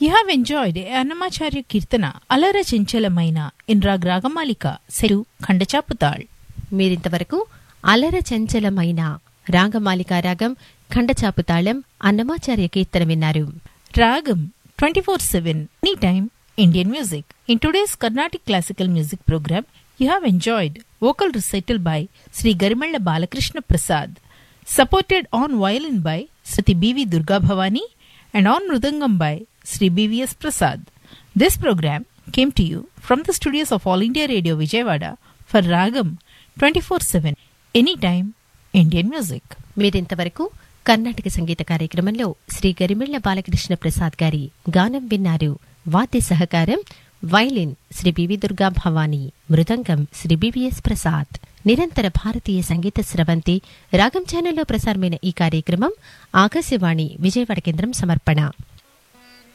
You have enjoyed Annamacharya Kirtana Alara Chinchalaమైన in Rag Ragamalika Seru Khandachaputal. మీరింతవరకు అలర చంచలమైన రాగమాలికా రాగం ఖండచాపు తాళం అన్నమాచార్య కీర్తన విన్నారు Ragam 24-7 Anytime Indian Music. In today's Carnatic Classical Music program, you have enjoyed vocal recital by Sri Garimalla Balakrishna Prasad, supported on violin by Sriti B.V. Durga Bhavani and on mridangam by Sri B.V.S. Prasad. This program came to you from the studios of All India Radio Vijayawada for Ragam 24-7 Anytime Indian Music. మీరింతవరకు కర్ణాటక సంగీత కార్యక్రమంలో శ్రీ గరిమిళ్ల బాలకృష్ణ ప్రసాద్ గారి గానం విన్నారు వాద్య సహకారం violin Shri B V Durga Bhavani మృదంగం Shri B V S Prasad నిరంతర భారతీయ సంగీత స్రవంతి రాగం ఛానల్లో ప్రసారమైన ఈ కార్యక్రమం ఆకాశవాణి విజయవాడ కేంద్రం సమర్పణ